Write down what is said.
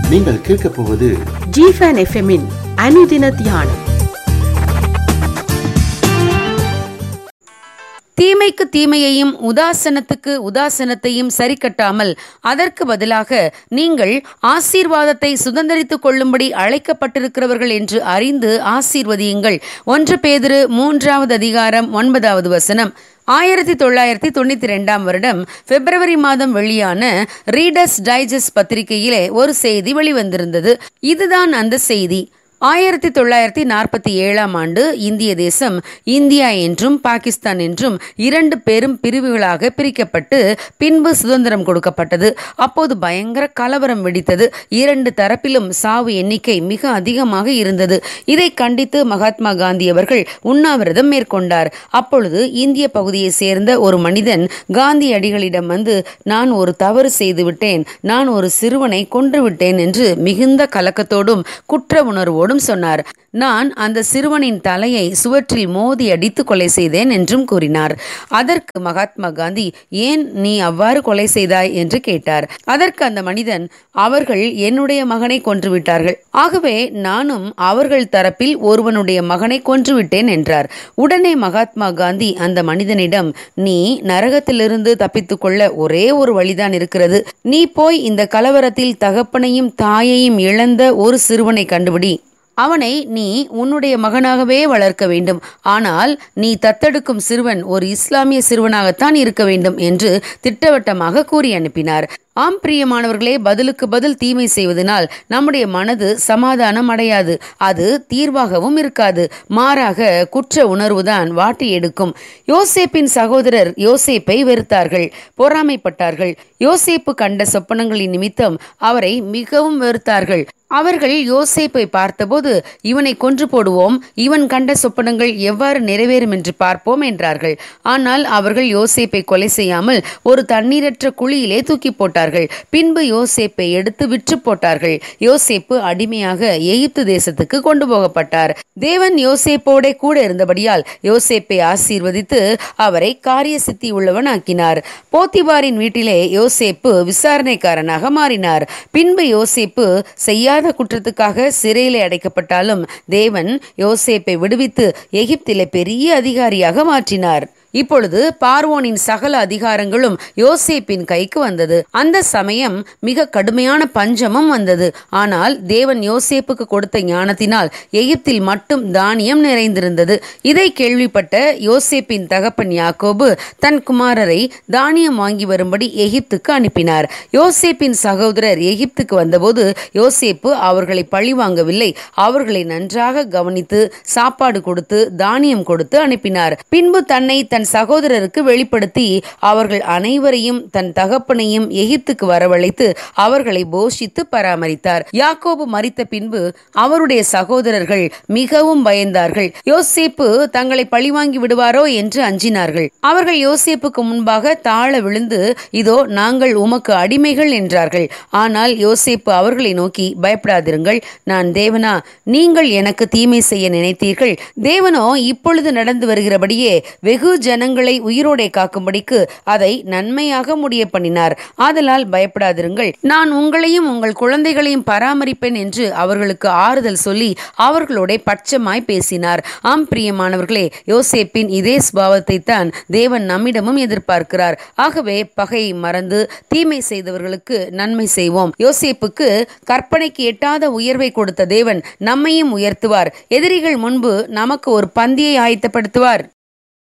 நீங்கள் கேட்கப் போவது ஜிஃபன் எஃப்எம்மின் அனுதின தியானம் தீமைக்கு தீமையையும் உதாசனத்துக்கு உதாசனத்தையும் சரிக்கட்டாமல் அதற்கு பதிலாக நீங்கள் ஆசீர்வாதத்தை சுதந்தரித்துக் கொள்ளும்படி அழைக்கப்பட்டிருக்கிறவர்கள் என்று அறிந்து ஆசீர்வதியுங்கள் ஒன்று பேதிரு மூன்றாவது அதிகாரம் ஒன்பதாவது வசனம் ஆயிரத்தி தொள்ளாயிரத்தி தொண்ணூத்தி ரெண்டாம் வருடம் பிப்ரவரி மாதம் வெளியான ரீடர்ஸ் டைஜஸ்ட் பத்திரிகையிலே ஒரு செய்தி வெளிவந்திருந்தது இதுதான் அந்த செய்தி ஆயிரத்தி தொள்ளாயிரத்தி நாற்பத்தி ஏழாம் ஆண்டு இந்திய தேசம் இந்தியா என்றும் பாகிஸ்தான் என்றும் இரண்டு பெரும் பிரிவுகளாக பிரிக்கப்பட்டு பின்பு சுதந்திரம் கொடுக்கப்பட்டது அப்போது பயங்கர கலவரம் வெடித்தது இரண்டு தரப்பிலும் சாவு எண்ணிக்கை மிக அதிகமாக இருந்தது இதை கண்டித்து மகாத்மா காந்தி அவர்கள் உண்ணாவிரதம் மேற்கொண்டார் அப்பொழுது இந்திய பகுதியை சேர்ந்த ஒரு மனிதன் காந்தி அடிகளிடம் வந்து நான் ஒரு தவறு செய்து விட்டேன் நான் ஒரு சிறுவனை கொன்று விட்டேன் என்று மிகுந்த கலக்கத்தோடும் குற்ற உணர்வோடும் சொன்னார் நான் அந்த சிறுவனின் தலையை சுவற்றில் மோதி அடித்து கொலை செய்தேன் என்றும் கூறினார் அதற்கு மகாத்மா காந்தி ஏன் நீ அவ்வாறு கொலை செய்தாய் என்று கேட்டார் அதற்கு அந்த மனிதன் அவர்கள் என்னுடைய மகனை கொன்று விட்டார்கள் ஆகவே நானும் அவர்கள் தரப்பில் ஒருவனுடைய மகனை கொன்றுவிட்டேன் என்றார் உடனே மகாத்மா காந்தி அந்த மனிதனிடம் நீ நரகத்திலிருந்து தப்பித்துக் கொள்ள ஒரே ஒரு வழிதான் இருக்கிறது நீ போய் இந்த கலவரத்தில் தகப்பனையும் தாயையும் இழந்த ஒரு சிறுவனை கண்டுபிடி அவனை நீ உன்னுடைய மகனாகவே வளர்க்க வேண்டும் ஆனால் நீ தத்தெடுக்கும் சிறுவன் ஒரு இஸ்லாமிய சிறுவனாகத்தான் இருக்க வேண்டும் என்று திட்டவட்டமாக கூறி அனுப்பினார் ஆம் பிரியமானவர்களே பதிலுக்கு பதில் தீமை செய்வதனால் நம்முடைய மனது சமாதானம் அடையாது அது தீர்வாகவும் இருக்காது மாறாக குற்ற உணர்வுதான் வாட்டி எடுக்கும் யோசேப்பின் சகோதரர் யோசேப்பை வெறுத்தார்கள் பொறாமைப்பட்டார்கள் யோசேப்பு கண்ட சொப்பனங்களின் நிமித்தம் அவரை மிகவும் வெறுத்தார்கள் அவர்கள் யோசேப்பை பார்த்தபோது இவனை கொன்று போடுவோம் இவன் கண்ட சொப்பனங்கள் எவ்வாறு நிறைவேறும் என்று பார்ப்போம் என்றார்கள் ஆனால் அவர்கள் யோசேப்பை கொலை செய்யாமல் ஒரு தண்ணீரற்ற குழியிலே தூக்கி போட்டார்கள் பின்பு யோசேப்பை எடுத்து விற்று போட்டார்கள் யோசேப்பு அடிமையாக எகிப்து தேசத்துக்கு கொண்டு போகப்பட்டார் தேவன் யோசேப்போட கூட இருந்தபடியால் யோசேப்பை ஆசீர்வதித்து அவரை காரிய சித்தி உள்ளவன் ஆக்கினார் போத்திபாரின் வீட்டிலே யோசேப்பு விசாரணைக்காரனாக மாறினார் பின்பு யோசேப்பு செய்யாத குற்றத்துக்காக சிறையிலே அடைக்கப்பட்டாலும் தேவன் யோசேப்பை விடுவித்து எகிப்திலே பெரிய அதிகாரியாக மாற்றினார் இப்பொழுது பார்வோனின் சகல அதிகாரங்களும் யோசேப்பின் கைக்கு வந்தது அந்த சமயம் மிக கடுமையான பஞ்சமும் வந்தது ஆனால் தேவன் யோசேப்புக்கு கொடுத்த ஞானத்தினால் எகிப்தில் மட்டும் தானியம் நிறைந்திருந்தது இதை கேள்விப்பட்ட யோசேப்பின் தகப்பன் யாக்கோபு தன் குமாரரை தானியம் வாங்கி வரும்படி எகிப்துக்கு அனுப்பினார் யோசேப்பின் சகோதரர் எகிப்துக்கு வந்தபோது யோசேப்பு அவர்களை பழி வாங்கவில்லை அவர்களை நன்றாக கவனித்து சாப்பாடு கொடுத்து தானியம் கொடுத்து அனுப்பினார் பின்பு தன்னை தன் சகோதரருக்கு வெளிப்படுத்தி அவர்கள் அனைவரையும் தன் தகப்பனையும் எகிப்துக்கு வரவழைத்து அவர்களை போஷித்து பராமரித்தார் யாக்கோபு மறித்த பின்பு அவருடைய சகோதரர்கள் மிகவும் பயந்தார்கள் யோசேப்பு தங்களை பழிவாங்கி விடுவாரோ என்று அஞ்சினார்கள் அவர்கள் யோசேப்புக்கு முன்பாக தாழ விழுந்து இதோ நாங்கள் உமக்கு அடிமைகள் என்றார்கள் ஆனால் யோசேப்பு அவர்களை நோக்கி பயப்படாதிருங்கள் நான் தேவனா நீங்கள் எனக்கு தீமை செய்ய நினைத்தீர்கள் தேவனோ இப்பொழுது நடந்து வருகிறபடியே வெகு ஜனங்களை உயிரோடே காக்கும்படிக்கு அதை நன்மையாக முடிய பண்ணினார் ஆதலால் பயப்படாதிருங்கள் நான் உங்களையும் உங்கள் குழந்தைகளையும் பராமரிப்பேன் என்று அவர்களுக்கு ஆறுதல் சொல்லி அவர்களோட பட்சமாய் பேசினார் ஆம் பிரியமானவர்களே யோசேப்பின் இதே சுபாவத்தை தான் தேவன் நம்மிடமும் எதிர்பார்க்கிறார் ஆகவே பகையை மறந்து தீமை செய்தவர்களுக்கு நன்மை செய்வோம் யோசேப்புக்கு கற்பனைக்கு எட்டாத உயர்வை கொடுத்த தேவன் நம்மையும் உயர்த்துவார் எதிரிகள் முன்பு நமக்கு ஒரு பந்தியை ஆயத்தப்படுத்துவார்